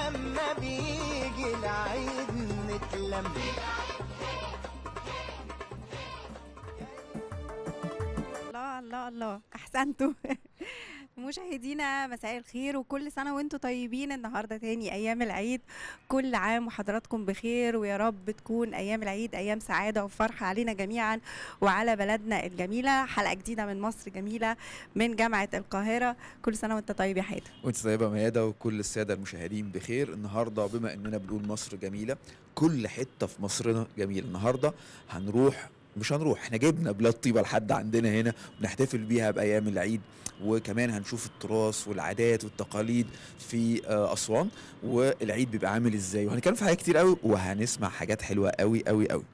لما بيجي العيد نتلم الله الله الله احسنتوا مشاهدينا مساء الخير وكل سنه وانتم طيبين النهارده تاني ايام العيد كل عام وحضراتكم بخير ويا رب تكون ايام العيد ايام سعاده وفرحه علينا جميعا وعلى بلدنا الجميله حلقه جديده من مصر جميله من جامعه القاهره كل سنه وانت طيب يا حاتم وانت طيبة ميادة وكل السادة المشاهدين بخير النهاردة بما اننا بنقول مصر جميلة كل حتة في مصرنا جميلة النهاردة هنروح مش هنروح احنا جبنا بلاد طيبة لحد عندنا هنا ونحتفل بيها بأيام العيد وكمان هنشوف التراث والعادات والتقاليد في آه، أسوان والعيد بيبقى عامل ازاي وهنتكلم في حاجات كتير قوي وهنسمع حاجات حلوة قوي قوي قوي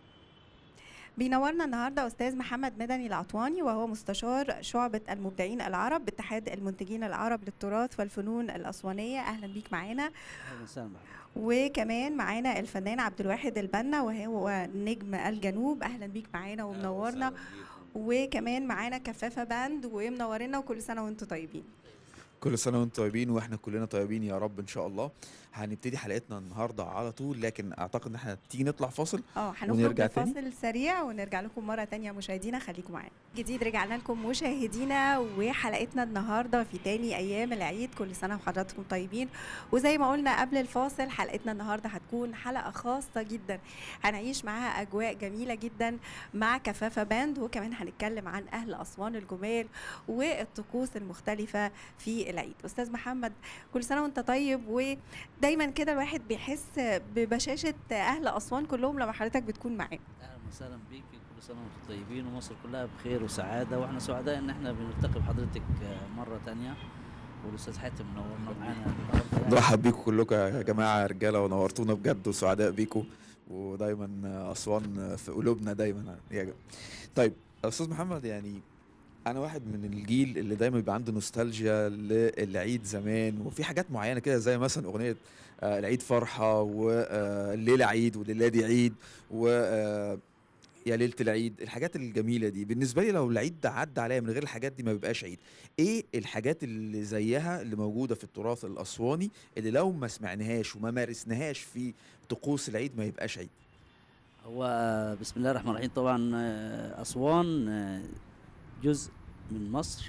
بينورنا النهارده استاذ محمد مدني العطواني وهو مستشار شعبه المبدعين العرب باتحاد المنتجين العرب للتراث والفنون الاسوانيه اهلا بيك معانا اهلا وسهلا بحضرتك. وكمان معانا الفنان عبد الواحد البنا وهو نجم الجنوب اهلا بيك معانا ومنورنا وكمان معانا كفافه باند ومنورنا وكل سنه وانتم طيبين كل سنة وانتم طيبين واحنا كلنا طيبين يا رب ان شاء الله هنبتدي حلقتنا النهاردة على طول لكن اعتقد ان احنا تيجي نطلع فاصل اه هنخرج ونرجع تاني؟ لفاصل سريع ونرجع لكم مره تانية مشاهدينا خليكم معانا جديد رجعنا لكم مشاهدينا وحلقتنا النهارده في تاني ايام العيد كل سنه وحضراتكم طيبين وزي ما قلنا قبل الفاصل حلقتنا النهارده هتكون حلقه خاصه جدا هنعيش معاها اجواء جميله جدا مع كفافه باند وكمان هنتكلم عن اهل اسوان الجمال والطقوس المختلفه في العيد استاذ محمد كل سنه وانت طيب ودايما كده الواحد بيحس ببشاشه اهل اسوان كلهم لما حضرتك بتكون معاهم اهلا وسهلا بيك كل سنه وانتم طيبين ومصر كلها بخير وسعاده واحنا سعداء ان احنا بنلتقي بحضرتك آه، مره تانية والاستاذ حاتم منورنا معانا النهارده يعني. نرحب بيكم كلكم يا جماعه يا رجاله ونورتونا بجد وسعداء بيكم ودايما اسوان في قلوبنا دايما يا جماعة. طيب استاذ محمد يعني انا واحد من الجيل اللي دايما بيبقى عنده نوستالجيا للعيد زمان وفي حاجات معينه كده زي مثلا اغنيه آه، العيد فرحه والليله عيد والليله دي عيد و آه، يا ليله العيد الحاجات الجميله دي بالنسبه لي لو العيد ده عدى عليا من غير الحاجات دي ما بيبقاش عيد ايه الحاجات اللي زيها اللي موجوده في التراث الاسواني اللي لو ما سمعناهاش وما مارسناهاش في طقوس العيد ما يبقاش عيد هو آه، بسم الله الرحمن الرحيم طبعا آه، اسوان آه، جزء من مصر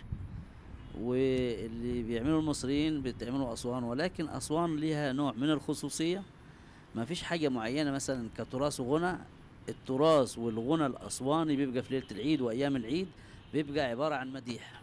واللي بيعملوا المصريين بتعملوا اسوان ولكن اسوان ليها نوع من الخصوصيه ما فيش حاجه معينه مثلا كتراث وغنى التراث والغنى الاسواني بيبقى في ليله العيد وايام العيد بيبقى عباره عن مديح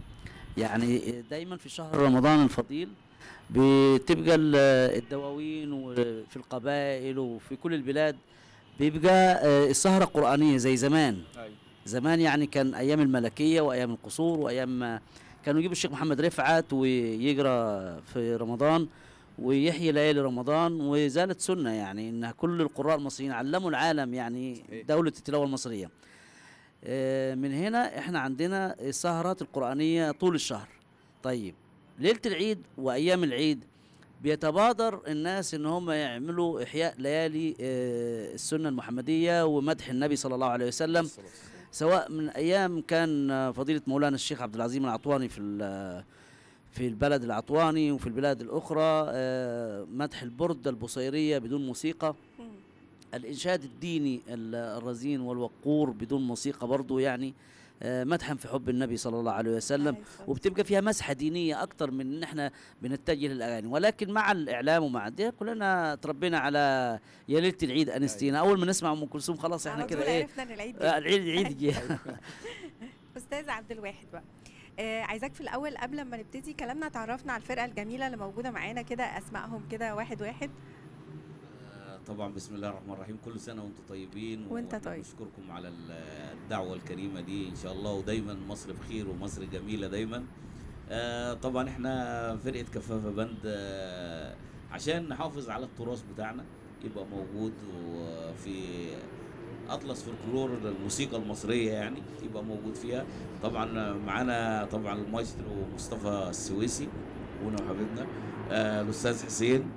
يعني دايما في شهر رمضان الفضيل بتبقى ال- الدواوين وفي القبائل وفي كل البلاد بيبقى آه، السهرة قرآنية زي زمان زمان يعني كان أيام الملكية وأيام القصور وأيام ما كانوا يجيبوا الشيخ محمد رفعت ويقرأ في رمضان ويحيي ليالي رمضان وزالت سنة يعني إن كل القراء المصريين علموا العالم يعني صحيح. دولة التلاوة المصرية آه، من هنا احنا عندنا السهرات القرآنية طول الشهر طيب ليلة العيد وأيام العيد بيتبادر الناس ان هم يعملوا احياء ليالي آه، السنه المحمديه ومدح النبي صلى الله عليه وسلم سواء من ايام كان آه، فضيله مولانا الشيخ عبد العظيم العطواني في ال- في البلد العطواني وفي البلاد الاخرى آه، مدح البرده البصيريه بدون موسيقى الإنشاد الديني ال- الرزين والوقور بدون موسيقى برضو يعني آه، مدحا في حب النبي صلى الله عليه وسلم وبتبقى فيها مسحة دينية أكتر من إن إحنا بنتجه للأغاني ولكن مع الإعلام ومع ده كلنا تربينا على يا ليلة العيد أنستينا أول ما نسمع أم كلثوم خلاص إحنا على كده طول إيه عرفنا ان العيد آه، جه. العيد العيد جه استاذ عبد الواحد بقى آه عايزاك في الاول قبل ما نبتدي كلامنا تعرفنا على الفرقه الجميله اللي موجوده معانا كده اسمائهم كده واحد واحد آه، طبعا بسم الله الرحمن الرحيم كل سنه وانتم طيبين وانت وإحنا طيب. بنشكركم على ال- الدعوه الكريمه دي ان شاء الله ودايما مصر بخير ومصر جميله دايما آه، طبعا احنا فرقه كفافه بند آه، عشان نحافظ على التراث بتاعنا يبقى موجود وفي اطلس فولكلور الموسيقى المصريه يعني يبقى موجود فيها طبعا معانا طبعا المايسترو مصطفى السويسي ابونا وحبيبنا آه، الاستاذ حسين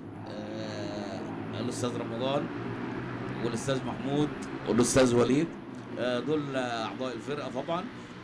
آه، الاستاذ رمضان والاستاذ محمود والاستاذ وليد آه، دول آه، اعضاء الفرقه طبعا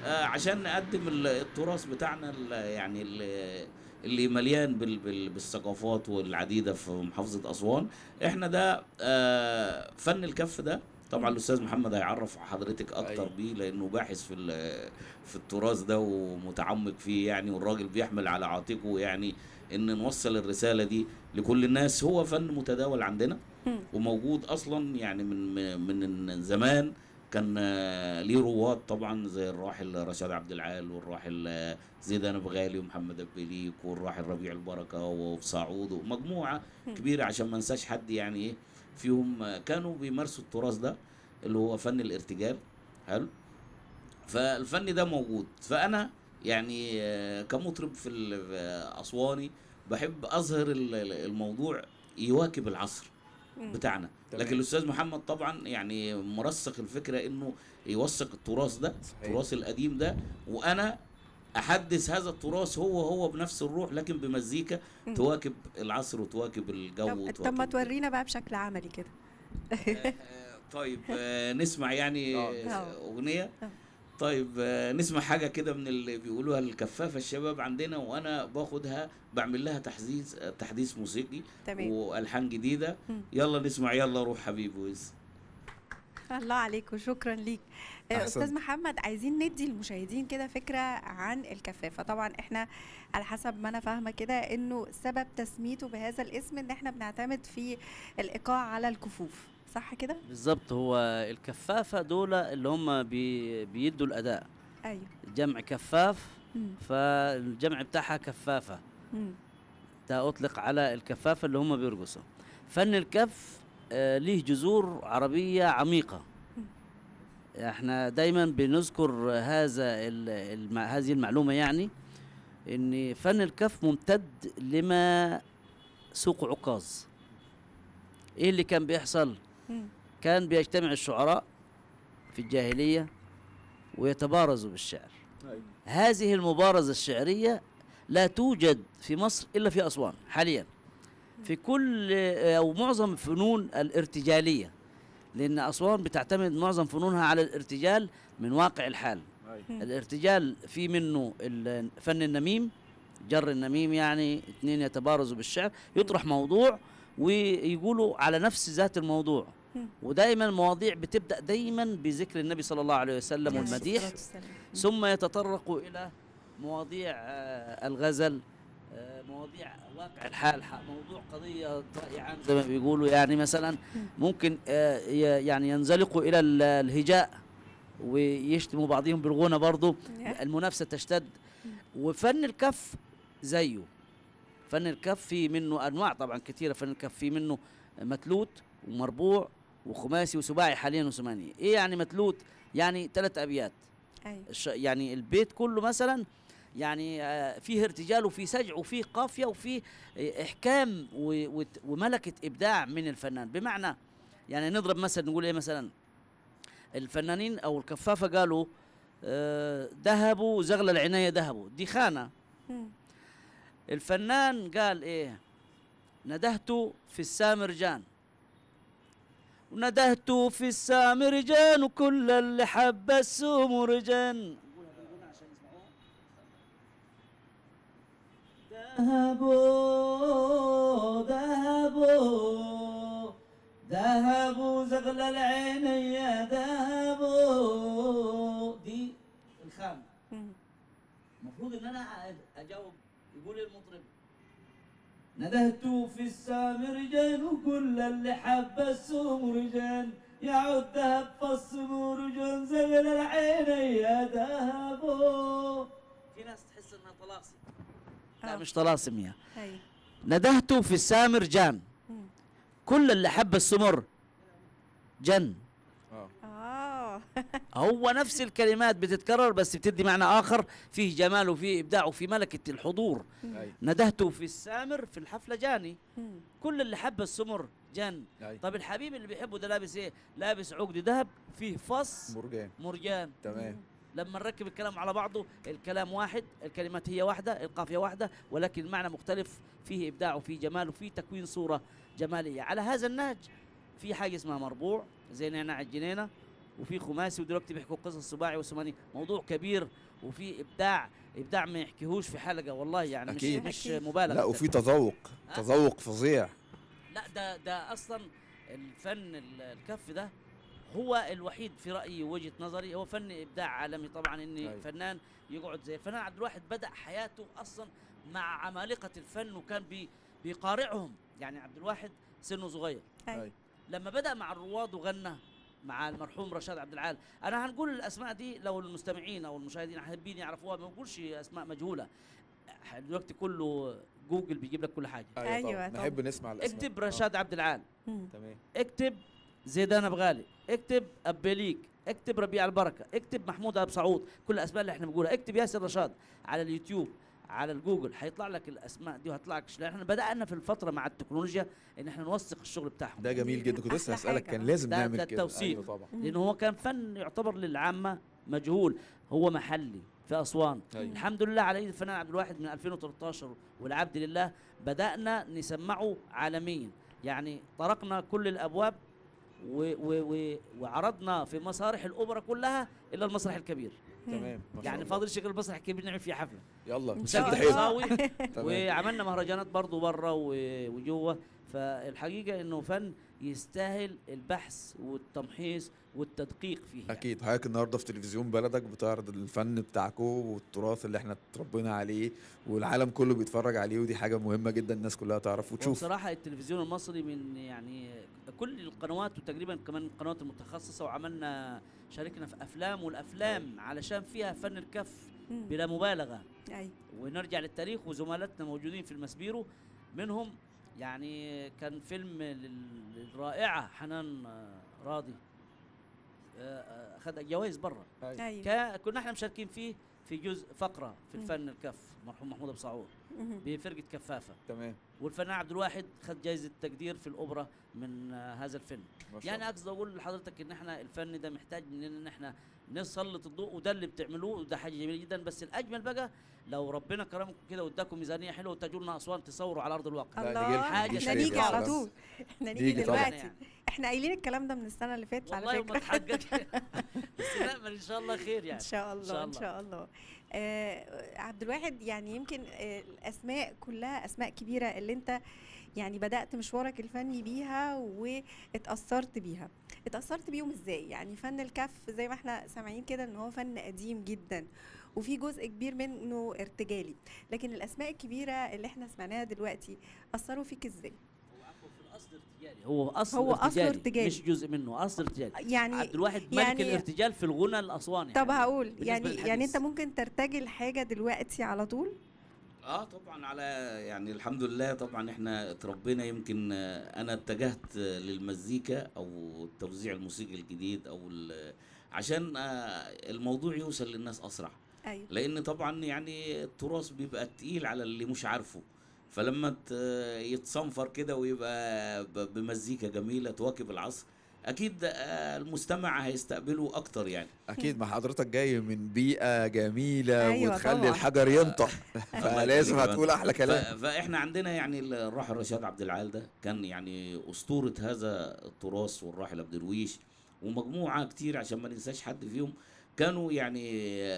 آه، عشان نقدم ال- التراث بتاعنا ال- يعني ال- اللي مليان بال- بال- بالثقافات والعديده في محافظه اسوان احنا ده آه، فن الكف ده طبعا الاستاذ محمد هيعرف حضرتك اكتر أيوة. بيه لانه باحث في ال- في التراث ده ومتعمق فيه يعني والراجل بيحمل على عاتقه يعني ان نوصل الرساله دي لكل الناس هو فن متداول عندنا مم. وموجود اصلا يعني من من من زمان كان آه، ليه رواد طبعا زي الراحل رشاد عبد العال والراحل آه، زيدان بغالي ومحمد البليك والراحل ربيع البركه وصاعود ومجموعه كبيره عشان ما انساش حد يعني ايه فيهم آه، كانوا بيمارسوا التراث ده اللي هو فن الارتجال حلو فالفن ده موجود فانا يعني آه، كمطرب في ال- في اسواني بحب اظهر ال- ال- الموضوع يواكب العصر مم. بتاعنا تمام. لكن الاستاذ محمد طبعا يعني مرسخ الفكره انه يوثق التراث ده صحيح. التراث القديم ده وانا احدث هذا التراث هو هو بنفس الروح لكن بمزيكا مم. تواكب العصر وتواكب الجو طب, وتواكب طب ما تورينا بقى بشكل عملي كده آه، طيب آه، نسمع يعني آه، آه، اغنيه آه. طيب آه، نسمع حاجه كده من اللي بيقولوها الكفافه الشباب عندنا وانا باخدها بعمل لها تحديث آه، تحديث موسيقي تمام والحان جديده مم. يلا نسمع يلا روح حبيبي ويز الله عليك وشكرا ليك آه، أحسنت. استاذ محمد عايزين ندي للمشاهدين كده فكره عن الكفافه طبعا احنا على حسب ما انا فاهمه كده انه سبب تسميته بهذا الاسم ان احنا بنعتمد في الايقاع على الكفوف صح كده بالظبط هو الكفافه دول اللي هم بي بيدوا الاداء ايوه جمع كفاف مم. فالجمع بتاعها كفافه مم. ده اطلق على الكفافه اللي هم بيرقصوا فن الكف آه ليه جذور عربيه عميقه احنا دايما بنذكر هذا ال- الم- هذه المعلومه يعني ان فن الكف ممتد لما سوق عكاظ ايه اللي كان بيحصل مم. كان بيجتمع الشعراء في الجاهليه ويتبارزوا بالشعر هذه المبارزة الشعرية لا توجد في مصر إلا في أسوان حاليا في كل أو معظم الفنون الارتجالية لأن أسوان بتعتمد معظم فنونها على الارتجال من واقع الحال مم. الارتجال في منه ال- فن النميم جر النميم يعني اثنين يتبارزوا بالشعر يطرح موضوع ويقولوا على نفس ذات الموضوع مم. ودائما المواضيع بتبدا دايما بذكر النبي صلى الله عليه وسلم عليه والمديح الصلاة والسلام. مم. ثم يتطرق الى مواضيع آه، الغزل آه، مواضيع واقع الحال ح- موضوع قضيه راي عام زي ما بيقولوا يعني مثلا ممكن آه، ي- يعني ينزلقوا الى ال- الهجاء ويشتموا بعضهم بالغنى برضه يا. المنافسه تشتد وفن الكف زيه فن الكف في منه انواع طبعا كثيره فن الكف في منه متلوت ومربوع وخماسي وسباعي حاليا وثماني ايه يعني متلوت يعني ثلاث ابيات ايوه الش- يعني البيت كله مثلا يعني آه، فيه ارتجال وفيه سجع وفيه قافيه وفيه آه، احكام و- وت- وملكه ابداع من الفنان بمعنى يعني نضرب مثلا نقول ايه مثلا الفنانين او الكفافه قالوا آه، ذهبوا زغل العنايه ذهبوا دي خانه مم. الفنان قال ايه ندهت في السامرجان وندهت في السامرجان وكل اللي حب السمرجان ذهبوا ذهبوا ذهبوا زغل العين يا ذهبوا دي الخامة مم. المفروض ان انا اجاوب يقول المطرب ندهت في السامرجان وكل اللي حب السمرجان يعود ذهب فالسمرجان زغل العين يا ذهبوا في ناس تحس انها طلاسم لا آه. مش طلاسم يا ايوه ندهت في السامرجان مم. كل اللي حب السمر جن اه اه هو نفس الكلمات بتتكرر بس بتدي معنى اخر فيه جمال وفيه ابداع وفيه ملكه الحضور اي ندهت في السامر في الحفله جاني مم. كل اللي حب السمر جن اي طب الحبيب اللي بيحبه ده لابس ايه لابس عقد ذهب فيه فص مرجان مرجان تمام لما نركب الكلام على بعضه الكلام واحد الكلمات هي واحدة القافية واحدة ولكن المعنى مختلف فيه إبداع وفيه جمال وفيه تكوين صورة جمالية على هذا النهج في حاجة اسمها مربوع زي نعناع الجنينة وفي خماسي ودلوقتي بيحكوا قصص سباعي وثماني موضوع كبير وفي ابداع ابداع ما يحكيهوش في حلقه والله يعني أكيد. مش مش أكيد. مبالغه لا وفي تذوق ها؟ تذوق فظيع لا ده ده اصلا الفن ال- الكف ده هو الوحيد في رايي وجهه نظري هو فن ابداع عالمي طبعا ان أيوة. فنان يقعد زي الفنان عبد الواحد بدا حياته اصلا مع عمالقه الفن وكان بي بيقارعهم يعني عبد الواحد سنه صغير أيوة. لما بدا مع الرواد وغنى مع المرحوم رشاد عبد العال انا هنقول الاسماء دي لو المستمعين او المشاهدين حابين يعرفوها ما بنقولش اسماء مجهوله دلوقتي كله جوجل بيجيب لك كل حاجه أيوة طبعاً. طبعاً. نحب نسمع الاسماء اكتب آه. رشاد عبد العال مم. تمام اكتب زيدان ابو غالي اكتب ابيليك اكتب ربيع البركه اكتب محمود ابو سعود كل الاسماء اللي احنا بنقولها اكتب ياسر رشاد على اليوتيوب على الجوجل هيطلع لك الاسماء دي وهيطلع لك لان احنا بدانا في الفتره مع التكنولوجيا ان احنا نوثق الشغل بتاعهم ده جميل جدا كنت لسه أحلى هسألك حاجة. كان لازم ده- نعمل ده كده التوثيق. ايوه طبعا لانه هو كان فن يعتبر للعامه مجهول هو محلي في اسوان أيوة. الحمد لله على ايد الفنان عبد الواحد من 2013 والعبد لله بدانا نسمعه عالميا يعني طرقنا كل الابواب و و و وعرضنا في مسارح الاوبرا كلها الا المسرح الكبير تمام ما شاء يعني الله. فاضل شكل المسرح الكبير نعمل فيه حفله يلا إن نشد شاء حيل الله. صاوي تمام. وعملنا مهرجانات برضو بره و- وجوه فالحقيقه انه فن يستاهل البحث والتمحيص والتدقيق فيه يعني. اكيد حضرتك النهارده في تلفزيون بلدك بتعرض الفن بتاعكم والتراث اللي احنا اتربينا عليه والعالم كله بيتفرج عليه ودي حاجه مهمه جدا الناس كلها تعرف وتشوف وبصراحة التلفزيون المصري من يعني كل القنوات وتقريبا كمان القنوات المتخصصة وعملنا شاركنا في أفلام والأفلام علشان فيها فن الكف مم. بلا مبالغة أيوة. ونرجع للتاريخ وزملاتنا موجودين في المسبيرو منهم يعني كان فيلم لل- للرائعة حنان آه، راضي آه، آه، أخذ جوائز برا أيوة. كا- كنا احنا مشاركين فيه في جزء فقرة في مم. الفن الكف مرحوم محمود أبو سعود مم. بفرقة كفافة تمام والفنان عبد الواحد خد جائزة تقدير في الأوبرا من آه، هذا الفيلم ما شاء يعني الله. أقصد أقول لحضرتك إن إحنا الفن ده محتاج مننا إن إحنا نسلط الضوء وده اللي بتعملوه وده حاجة جميلة جدا بس الأجمل بقى لو ربنا كرمكم كده واداكم ميزانية حلوة وتجوا لنا أسوان تصوروا على أرض الواقع لا، الله نيجي- حاجة احنا تانية نيجي على خالص. طول احنا نيجي نيجي طبعاً. دلوقتي احنا قايلين الكلام ده من السنه اللي فاتت على والله ما فكره اتحقق بس نأمل إن شاء الله خير ان يعني شاء الله شاء ان الله. شاء الله آه عبد الواحد يعني يمكن آه الاسماء كلها اسماء كبيره اللي انت يعني بدات مشوارك الفني بيها واتاثرت بيها اتاثرت بيهم ازاي يعني فن الكف زي ما احنا سامعين كده ان هو فن قديم جدا وفي جزء كبير منه ارتجالي لكن الاسماء الكبيره اللي احنا سمعناها دلوقتي اثروا فيك ازاي هو عفوا في الأصل ارتجالي هو أصل هو أصله ارتجالي. مش جزء منه أصل ارتجالي يعني عبد الواحد ملك يعني- الارتجال في الغنى الأسواني طب يعني هقول بالنسبة يعني يعني للحديث. انت ممكن ترتجل حاجه دلوقتي على طول اه طبعا على يعني الحمد لله طبعا احنا اتربينا يمكن آه، انا اتجهت آه، للمزيكا او التوزيع الموسيقي الجديد او ال- عشان آه، الموضوع يوصل للناس اسرع ايوه لان طبعا يعني التراث بيبقى تقيل على اللي مش عارفه فلما ت- يتصنفر كده ويبقى ب- بمزيكا جميله تواكب العصر اكيد آه، المستمع هيستقبله اكتر يعني اكيد ما حضرتك جاي من بيئه جميله أيوة وتخلي طبعاً. الحجر ينطق فلازم يخليك. هتقول احلى ف- كلام فاحنا عندنا يعني الراحل رشاد عبد العال ده كان يعني اسطوره هذا التراث والراحل عبد الرويش ومجموعه كتير عشان ما ننساش حد فيهم كانوا يعني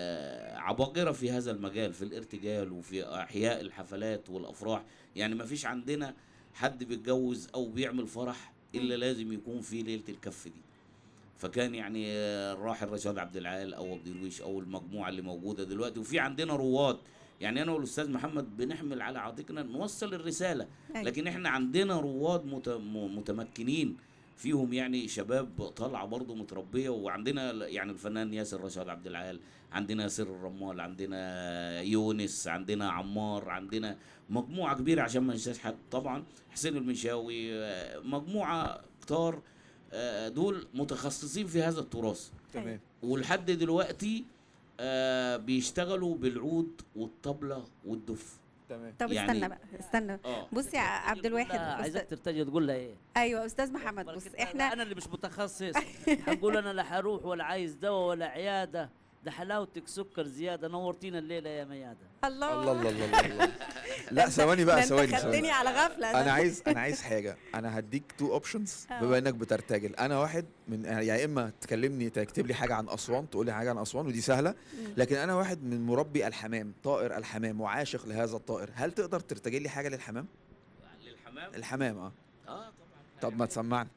آه، عباقره في هذا المجال في الارتجال وفي احياء الحفلات والافراح يعني ما فيش عندنا حد بيتجوز او بيعمل فرح الا لازم يكون في ليله الكف دي فكان يعني آه، الراحل رشاد عبد العال او عبد الرويش او المجموعه اللي موجوده دلوقتي وفي عندنا رواد يعني انا والاستاذ محمد بنحمل على عاتقنا نوصل الرساله أيوة. لكن احنا عندنا رواد مت- م- متمكنين فيهم يعني شباب طالعه برضه متربيه وعندنا ال- يعني الفنان ياسر رشاد عبد العال عندنا سر الرمال عندنا يونس عندنا عمار عندنا مجموعه كبيره عشان ما ننساش حد طبعا حسين المنشاوي آه، مجموعه كتار آه، دول متخصصين في هذا التراث تمام ولحد دلوقتي آه، بيشتغلوا بالعود والطبلة والدف تمام طب يعني- استنى بقى استنى اه بص يا عبد الواحد لا، عايزك أستاذ ترتجي تقول لها ايه ايوه استاذ محمد بركة بص الله، احنا انا اللي مش متخصص هنقول انا لا هروح ولا عايز دواء ولا عياده ده حلاوتك سكر زياده نورتينا الليله يا مياده الله الله الله الله الله, الله. لا ثواني بقى ده انت ثواني خدتني ثواني على غفله ده. انا عايز انا عايز حاجه انا هديك تو اوبشنز آه. بما انك بترتجل انا واحد من يا اما تكلمني تكتب لي حاجه عن اسوان تقول لي حاجه عن اسوان ودي سهله مم. لكن انا واحد من مربي الحمام طائر الحمام وعاشق لهذا الطائر هل تقدر ترتجل لي حاجه للحمام للحمام الحمام اه اه طبعا طب ما تسمعني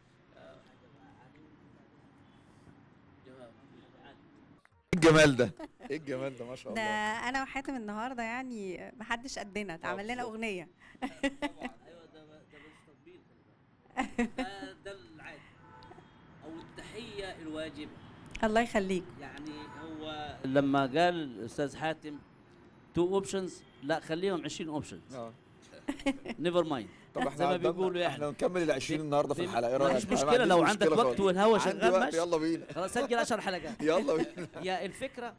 ايه الجمال ده ايه الجمال ده ما شاء ده الله انا وحاتم النهارده يعني محدش قدنا اتعمل لنا بالظبط. اغنيه طبعا ايوه ده ده مش تطبيل خلي بالك. ده ده العادي او التحيه الواجبه الله يخليك يعني هو لما قال الاستاذ حاتم تو اوبشنز لا خليهم 20 اوبشنز اه نيفر مايند طب زي احنا ما قدامنا- بيقولوا يعني. احنا نكمل ال 20 النهارده في في- الحلقه ايه ما رايك فيش أنا ما مشكله عنديش لو عندك مشكلة وقت خالص. والهوا عندي شغال وقت، ماشي يلا بينا خلاص سجل 10 حلقات يلا بينا هي الفكره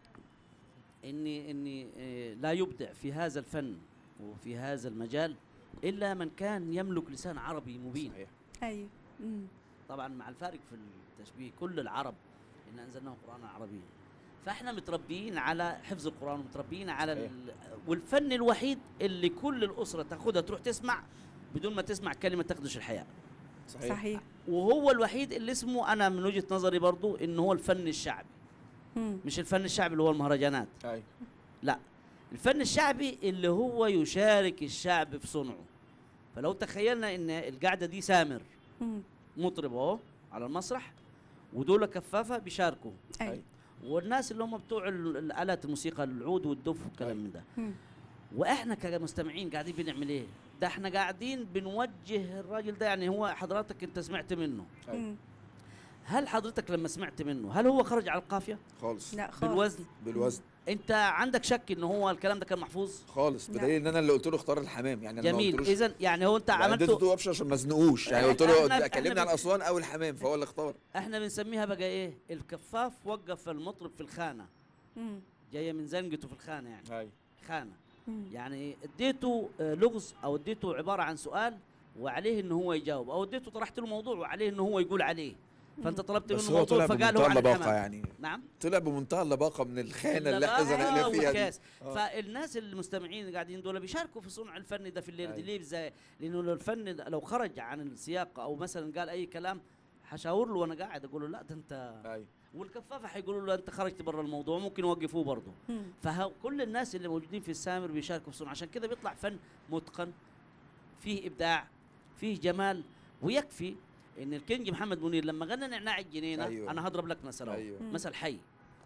اني اني آه، لا يبدع في هذا الفن وفي هذا المجال الا من كان يملك لسان عربي مبين صحيح. ايوه مم. طبعا مع الفارق في التشبيه كل العرب ان انزلناه قرانا عربيا فاحنا متربيين على حفظ القران ومتربيين على صحيح. ال... والفن الوحيد اللي كل الاسره تاخدها تروح تسمع بدون ما تسمع كلمه تخدش الحياه صحيح صحيح وهو الوحيد اللي اسمه انا من وجهه نظري برضو ان هو الفن الشعبي مم. مش الفن الشعبي اللي هو المهرجانات ايوه لا الفن الشعبي اللي هو يشارك الشعب في صنعه فلو تخيلنا ان القعده دي سامر مم. مطرب اهو على المسرح ودول كفافه بيشاركوا ايوه والناس اللي هم بتوع ال- الالات الموسيقى العود والدف والكلام من ده مم. واحنا كمستمعين قاعدين بنعمل ايه ده احنا قاعدين بنوجه الراجل ده يعني هو حضرتك انت سمعت منه أيوة. مم. هل حضرتك لما سمعت منه هل هو خرج على القافيه خالص لا خالص بالوزن بالوزن انت عندك شك ان هو الكلام ده كان محفوظ خالص لا. بدليل ان انا اللي قلت له اختار الحمام يعني انا ما جميل قلتلوش اذا يعني هو انت يعني اديته عملته تو اوبشن عشان ما ازنقوش يعني قلت إحنا- له إحنا كلمني عن بن- اسوان او الحمام فهو اللي اختار احنا بنسميها بقى ايه الكفاف وقف المطرب في الخانه مم. جايه من زنقته في الخانه يعني ايوه خانه مم. يعني اديته آه، لغز او اديته عباره عن سؤال وعليه ان هو يجاوب او اديته طرحت له موضوع وعليه ان هو يقول عليه فانت طلبت بس منه هو طلع موضوع فقال هو بمنتهى عن اللباقه الحمام يعني نعم طلع بمنتهى اللباقه من الخانه اللي احنا اللباقة زنقنا فيها دي والكاس. آه. فالناس المستمعين اللي قاعدين دول بيشاركوا في صنع الفن ده في الليله دي أيوة. ليه ازاي؟ لانه لو الفن ده- لو خرج عن السياق او مثلا قال اي كلام حشاور له وانا قاعد اقول له لا ده انت ايوه والكفافه حيقولوا له انت خرجت برا الموضوع ممكن يوقفوه برضه مم. فكل الناس اللي موجودين في السامر بيشاركوا في صنع عشان كده بيطلع فن متقن فيه ابداع فيه جمال ويكفي ان الكينج محمد منير لما غنى نعناع الجنينه أيوة. انا هضرب لك مثل أهو. ايوه مم. مثل حي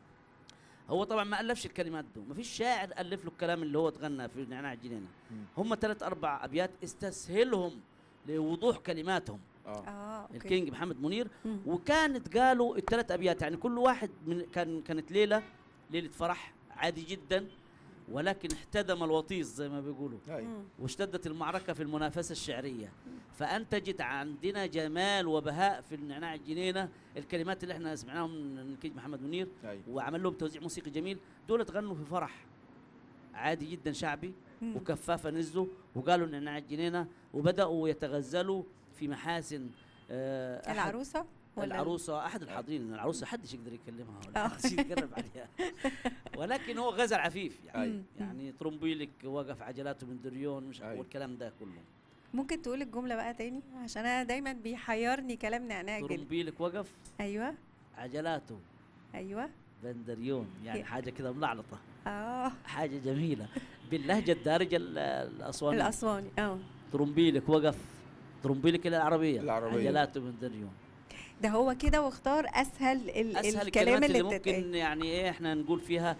هو طبعا ما الفش الكلمات دي ما فيش شاعر الف له الكلام اللي هو تغنى في نعناع الجنينه مم. هم ثلاث اربع ابيات استسهلهم لوضوح كلماتهم اه اه اوكي الكينج محمد منير مم. وكانت قالوا الثلاث ابيات يعني كل واحد من كان كانت ليله ليله فرح عادي جدا ولكن احتدم الوطيس زي ما بيقولوا ايوه مم. واشتدت المعركه في المنافسه الشعريه فانتجت عندنا جمال وبهاء في النعناع الجنينه الكلمات اللي احنا سمعناهم من الكينج محمد منير ايوه وعمل لهم توزيع موسيقي جميل دول غنوا في فرح عادي جدا شعبي مم. وكفافه نزلوا وقالوا نعناع الجنينه وبداوا يتغزلوا في محاسن آه، أحد- العروسه ولا العروسه احد الحاضرين العروسه حدش يقدر يكلمها آه. ولا حدش يتقرب عليها ولكن هو غزل عفيف يعني أيوة. مم. يعني طرمبيلك وقف عجلاته من دريون مش أيوة. والكلام ده كله ممكن تقول الجمله بقى تاني عشان انا دايما بيحيرني كلام نعناع الجنين طرمبيلك وقف ايوه عجلاته ايوه بندريون يعني هي- حاجه كده ملعلطه اه حاجه جميله باللهجه الدارجه ال- الاسوانيه الاسواني اه طرمبيلك وقف طرمبيلك العربيه العربية. عجلاته من دريون ده هو كده واختار اسهل ال اسهل الكلام الكلمات اللي, اللي ممكن بتتقال يعني ايه احنا نقول فيها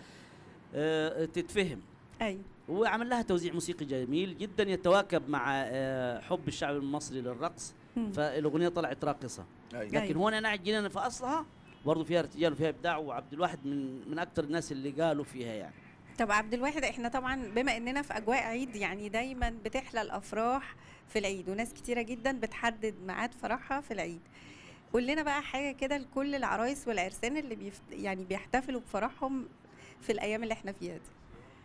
آه تتفهم ايوه وعمل لها توزيع موسيقي جميل جدا يتواكب مع آه، حب الشعب المصري للرقص مم. فالاغنيه طلعت راقصه ايوه لكن أيوة. هون انا الجنينه في اصلها برضه فيها ارتجال وفيها ابداع وعبد الواحد من من اكثر الناس اللي قالوا فيها يعني طب عبد الواحد احنا طبعا بما اننا في اجواء عيد يعني دايما بتحلى الافراح في العيد وناس كتيره جدا بتحدد ميعاد فرحها في العيد قول لنا بقى حاجه كده لكل العرايس والعرسان اللي بيفت... يعني بيحتفلوا بفرحهم في الايام اللي احنا فيها دي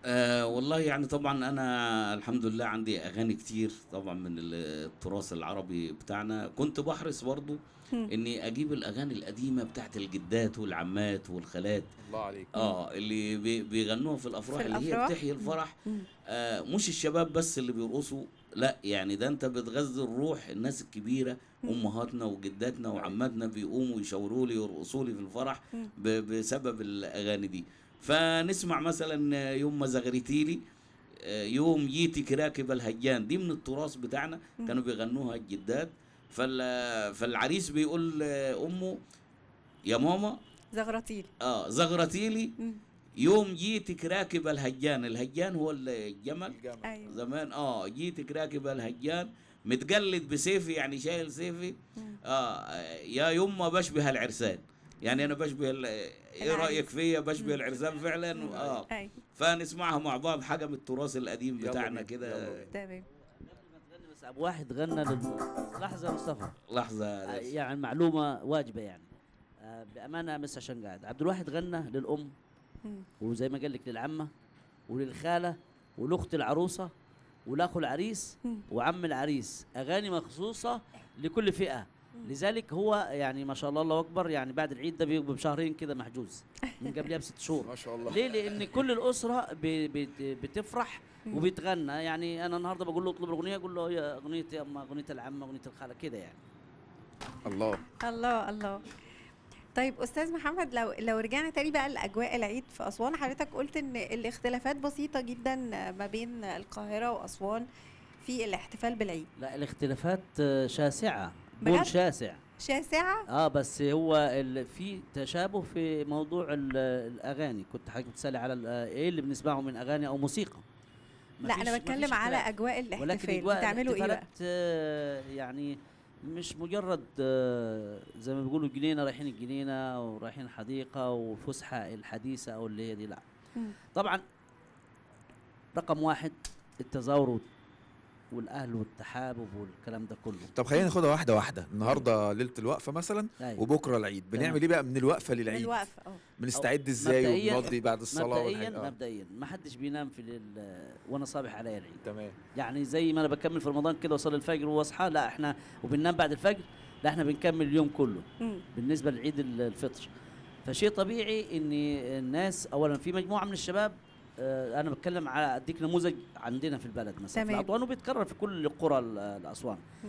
آه والله يعني طبعا انا الحمد لله عندي اغاني كتير طبعا من ال- التراث العربي بتاعنا كنت بحرص برضو مم. اني اجيب الاغاني القديمه بتاعت الجدات والعمات والخالات الله عليك اه اللي بي- بيغنوها في الافراح في اللي هي الأفراح؟ بتحيي الفرح مم. آه مش الشباب بس اللي بيرقصوا لا يعني ده انت بتغذي الروح الناس الكبيره مم. امهاتنا وجداتنا وعماتنا بيقوموا يشاوروا لي يرقصوا لي في الفرح مم. ب- بسبب الاغاني دي فنسمع مثلا يوم ما زغرتيلي آه، يوم جيتك راكب الهجان دي من التراث بتاعنا مم. كانوا بيغنوها الجدات فال- فالعريس بيقول آه، امه يا ماما زغرتيل اه زغرتيلي مم. يوم جيتك راكب الهجان الهجان هو الجمل الجمل ايوه زمان اه جيتك راكب الهجان متقلد بسيفي يعني شايل سيفي مم. اه يا يما بشبه العرسان يعني انا بشبه ال- ايه العريس. رايك فيا بشبه العرسان فعلا اه ايوه فنسمعها مع بعض حاجه من التراث القديم يلا بتاعنا بينا، كده يلا بينا. تمام غني بس ابو واحد غنى لل... لحظه يا مصطفى لحظه آه، بس. يعني معلومه واجبه يعني آه، بامانه بس عشان قاعد عبد الواحد غنى للام مم. وزي ما قال لك للعمه وللخاله ولاخت العروسه ولاخو العريس مم. وعم العريس اغاني مخصوصه لكل فئه لذلك هو يعني ما شاء الله الله اكبر يعني بعد العيد ده بيبقى بشهرين كده محجوز من قبلها بست شهور ما شاء الله ليه لان كل الاسره ب- بت- بتفرح مم. وبتغنى يعني انا النهارده بقول له اطلب الاغنيه اقول له يا اغنيه يا اما اغنيه العم اغنيه الخاله كده يعني الله الله الله طيب استاذ محمد لو لو رجعنا تاني بقى لاجواء العيد في اسوان حضرتك قلت ان الاختلافات بسيطه جدا ما بين القاهره واسوان في الاحتفال بالعيد لا الاختلافات آه، شاسعه بجد؟ بول شاسع شاسعه اه بس هو ال- في تشابه في موضوع ال- الاغاني كنت حضرتك بتسالي على ال- ايه اللي بنسمعه من اغاني او موسيقى لا انا مفيش- بتكلم مفيش على اختلاف. اجواء ولكن الاحتفال أجواء بتعملوا ايه بقى الاحتفالات، آه، يعني مش مجرد آه، زي ما بيقولوا جنينه رايحين الجنينه ورايحين حديقه وفسحه الحديثه او اللي هي دي لا مم. طبعا رقم واحد التزاور والاهل والتحابب والكلام ده كله طب خلينا ناخدها واحده واحده النهارده ليله الوقفه مثلا أيوة. وبكره العيد بنعمل ايه بقى من الوقفه للعيد الوقفه اه بنستعد ازاي مبدئياً- وبنقضي بعد الصلاه مبدئيا والحاجة- آه. مبدئيا ما حدش بينام في الليل وانا صابح عليا العيد تمام يعني زي ما انا بكمل في رمضان كده واصلي الفجر واصحى لا احنا وبننام بعد الفجر لا احنا بنكمل اليوم كله مم. بالنسبه لعيد ال- الفطر فشيء طبيعي ان الناس اولا في مجموعه من الشباب آه، انا بتكلم على اديك نموذج عندنا في البلد مثلا في تمام. الاسوان وبيتكرر في كل قرى ال- الاسوان مم.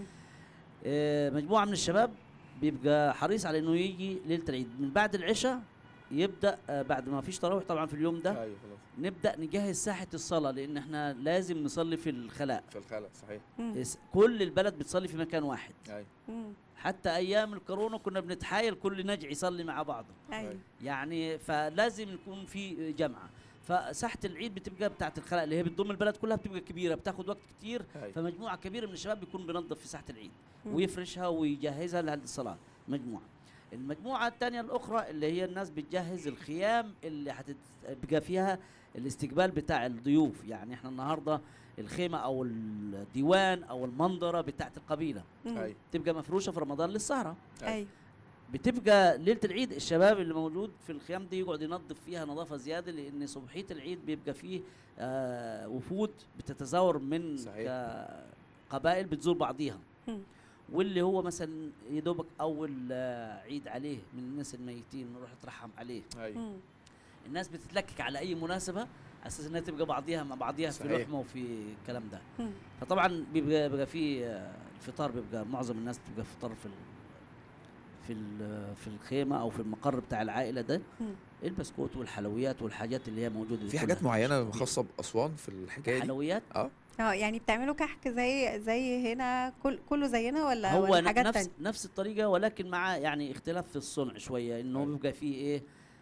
آه، مجموعه من الشباب بيبقى حريص على انه يجي ليله العيد من بعد العشاء يبدا آه، بعد ما فيش تراويح طبعا في اليوم ده ايوه خلاص نبدا نجهز ساحه الصلاه لان احنا لازم نصلي في الخلاء في الخلق صحيح مم. اس- كل البلد بتصلي في مكان واحد ايوه مم. حتى ايام الكورونا كنا بنتحايل كل نجع يصلي مع بعضه ايوه يعني فلازم يكون في جمعه فساحه العيد بتبقى بتاعت الخلاء اللي هي بتضم البلد كلها بتبقى كبيره بتاخد وقت كتير أيوة. فمجموعه كبيره من الشباب بيكون بينظف في ساحه العيد مم. ويفرشها ويجهزها لهذه الصلاه مجموعه المجموعه الثانيه الاخرى اللي هي الناس بتجهز الخيام اللي هتبقى فيها الاستقبال بتاع الضيوف يعني احنا النهارده الخيمه او الديوان او المنظره بتاعت القبيله مم. ايوه تبقى مفروشه في رمضان للسهره ايوه بتبقى ليله العيد الشباب اللي موجود في الخيام دي يقعد ينظف فيها نظافه زياده لان صبحيه العيد بيبقى فيه آه وفود بتتزاور من صحيح. ك- قبائل بتزور بعضيها مم. واللي هو مثلا يدوبك اول آه عيد عليه من الناس الميتين نروح نترحم عليه ايوه مم. الناس بتتلكك على اي مناسبه على اساس انها تبقى بعضيها مع بعضيها في صحيح. لحمه وفي الكلام ده مم. فطبعا بيبقى بيبقى في آه، الفطار بيبقى معظم الناس بتبقى فطار في ال في ال- في الخيمه او في المقر بتاع العائله ده مم. البسكوت والحلويات والحاجات اللي هي موجوده دي في حاجات كلها. معينه خاصه باسوان في الحكايه دي حلويات اه اه يعني بتعملوا كحك زي زي هنا كل كله زينا ولا هو ولا ن- حاجات نفس تانية نفس الطريقه ولكن مع يعني اختلاف في الصنع شويه انه أيوة. بيبقى فيه ايه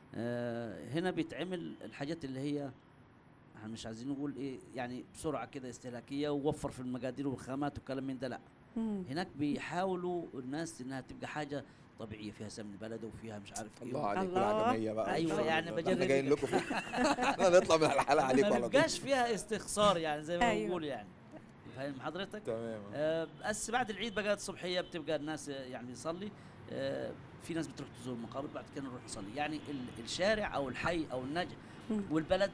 آه هنا بيتعمل الحاجات اللي هي احنا مش عايزين نقول ايه يعني بسرعه كده استهلاكيه ووفر في المقادير والخامات والكلام من ده لا مم. هناك بيحاولوا الناس انها تبقى حاجه طبيعيه فيها سمن بلد وفيها مش عارف ايه الله عليك الله. والعجميه بقى أيوة، إن شاء يعني الله. ده بجرب احنا جايين لك. لكم في احنا نطلع من الحلقه عليكم ما على طول بيبقاش فيها استخسار يعني زي ما أيوة. بنقول يعني فاهم حضرتك؟ تمام آه، بس بعد العيد بقى الصبحيه بتبقى الناس آه، يعني يصلي آه، في ناس بتروح تزور المقابر بعد كده نروح نصلي يعني ال- الشارع او الحي او النجع مم. والبلد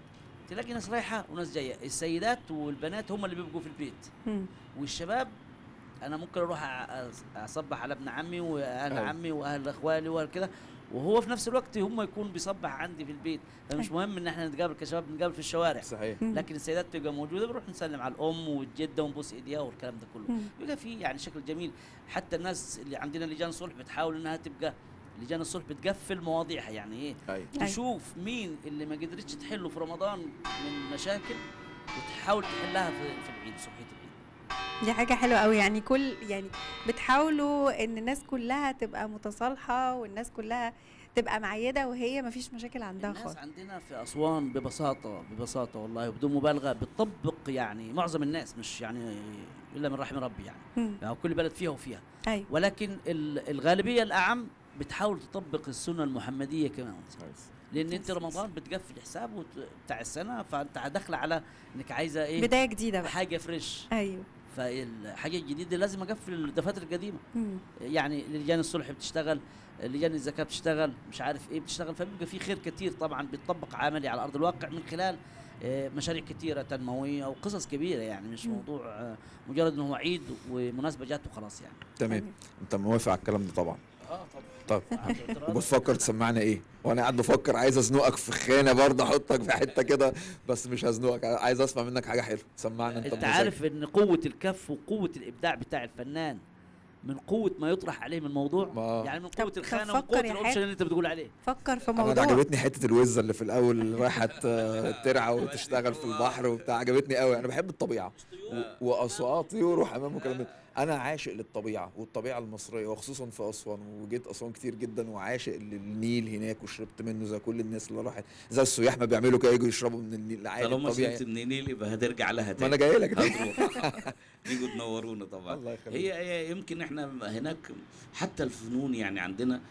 تلاقي ناس رايحه وناس جايه السيدات والبنات هم اللي بيبقوا في البيت مم. والشباب انا ممكن اروح أ- اصبح على ابن عمي واهل أيوة. عمي واهل اخوالي واهل كده وهو في نفس الوقت هم يكون بيصبح عندي في البيت فمش أيوة. مهم ان احنا نتقابل كشباب نتقابل في الشوارع صحيح مم. لكن السيدات تبقى موجوده بنروح نسلم على الام والجده ونبوس ايديها والكلام ده كله مم. بيبقى في يعني شكل جميل حتى الناس اللي عندنا لجان صلح بتحاول انها تبقى لجان الصلح بتقفل مواضيعها يعني ايه ايوه أيوة. تشوف مين اللي ما قدرتش تحله في رمضان من مشاكل وتحاول تحلها في, في العيد صبحيه العيد دي حاجة حلوة قوي يعني كل يعني بتحاولوا ان الناس كلها تبقى متصالحة والناس كلها تبقى معيدة وهي مفيش مشاكل عندها الناس خالص عندنا في اسوان ببساطه ببساطه والله وبدون مبالغه بتطبق يعني معظم الناس مش يعني الا من رحم ربي يعني, مم. يعني كل بلد فيها وفيها ايوه ولكن ال- الغالبيه الاعم بتحاول تطبق السنه المحمديه كمان لان انت رمضان بتقفل حساب وت- بتاع السنه فانت داخله على انك عايزه ايه بداية جديدة بقى حاجه فريش ايوه فالحاجه الجديده لازم اقفل الدفاتر القديمه مم. يعني لجان الصلح بتشتغل لجان الزكاه بتشتغل مش عارف ايه بتشتغل فبيبقى في خير كتير طبعا بيتطبق عملي على ارض الواقع من خلال آه، مشاريع كتيره تنمويه وقصص كبيره يعني مش مم. موضوع آه، مجرد انه هو عيد ومناسبه جات وخلاص يعني تمام أيوة. انت موافق على الكلام ده طبعا اه طب طبعا وبتفكر تسمعنا ايه وانا قاعد بفكر عايز ازنقك في خانه برضه احطك في حته كده بس مش هزنقك عايز اسمع منك حاجه حلوه سمعنا انت انت بمزاجك. عارف ان قوه الكف وقوه الابداع بتاع الفنان من قوه ما يطرح عليه من موضوع ما يعني من طب- قوه طب الخانه ومن فكر قوه يا الاوبشن حاتم. اللي انت بتقول عليه فكر في انا موضوع عجبتني حته الوزه اللي في الاول اللي راحت آه، ترعى وتشتغل في البحر وبتاع عجبتني قوي انا بحب الطبيعه و- واصوات طيور وحمام وكلام من ده. انا عاشق للطبيعه والطبيعه المصريه وخصوصا في اسوان وجيت اسوان كتير جدا وعاشق للنيل هناك وشربت منه زي كل الناس اللي راحت زي السياح ما بيعملوا كده يجوا يشربوا من النيل عادي طالما الطبيعي شلت من النيل يبقى هترجع لها ما تاني انا جاي لك هتروح تيجوا تنورونا طبعا الله يخليك هي هي يمكن احنا هناك حتى الفنون يعني عندنا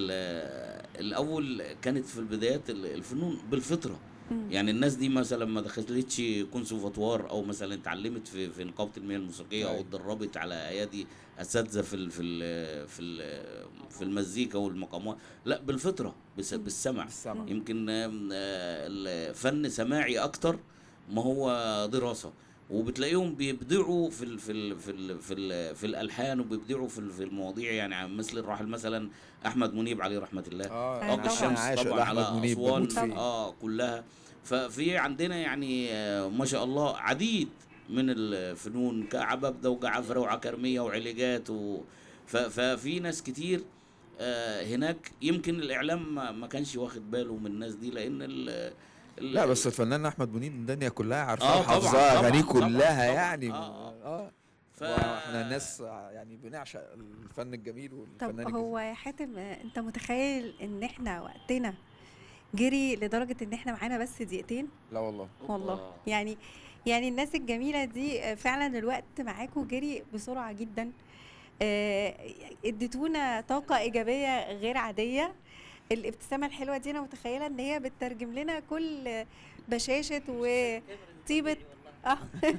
ال- الاول كانت في البدايات ال- الفنون بالفطره مم. يعني الناس دي مثلا ما دخلتش كونسرفاتوار او مثلا اتعلمت في في نقابه المهن الموسيقيه او أيوة. اتدربت على ايادي اساتذه في ال في ال في ال في المزيكا والمقامات لا بالفطره بس بالسمع السمع يمكن آم، آه، الفن سماعي اكتر ما هو دراسه وبتلاقيهم بيبدعوا في ال في ال في ال في, ال في الالحان وبيبدعوا في ال- في المواضيع يعني مثل الراحل مثلا احمد منيب عليه رحمه الله اه أيوة طاق طبعاً. الشمس عاشق طبعا على لأحمد منيب اسوان بموت فيه. اه كلها ففي عندنا يعني آه، ما شاء الله عديد من الفنون كعببده وكعفره وعكرميه وعلاجات و ف- ففي ناس كتير آه، هناك يمكن الاعلام ما ما كانش واخد باله من الناس دي لان ال ال- لا بس الفنان احمد منيب الدنيا كلها عارفاه آه، طبعاً، وحافظاها طبعاً، اغانيه طبعاً، كلها طبعاً. يعني آه، اه ف... واحنا الناس يعني بنعشق الفن الجميل والفنان طب الجميل. هو يا حاتم آه، انت متخيل ان احنا وقتنا جري لدرجة ان احنا معانا بس دقيقتين لا والله والله يعني يعني الناس الجميلة دي آه، فعلا الوقت معاكم جري بسرعة جدا آه، اديتونا طاقة إيجابية غير عادية الابتسامة الحلوة دي أنا متخيلة إن هي بتترجم لنا كل بشاشة وطيبة آه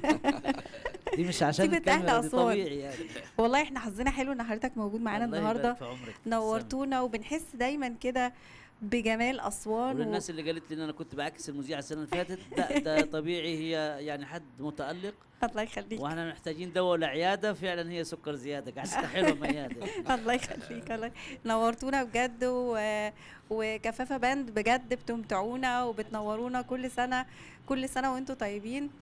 دي مش عشان طيبة أهل الكاميرا دي أسوان. طبيعي يعني والله احنا حظنا حلو إن حضرتك موجود معانا الله يبارك النهاردة في عمرك. نورتونا وبنحس دايما كده بجمال أسوان و... وللناس اللي قالت لي ان انا كنت بعكس المذيع السنه اللي فاتت ده, ده طبيعي هي يعني حد متالق الله يخليك واحنا محتاجين دواء لعياده فعلا هي سكر زياده قعدتها حلوه مياده الله يخليك الله نورتونا بجد و... وكفافة باند بجد بتمتعونا وبتنورونا كل سنة كل سنة وانتم طيبين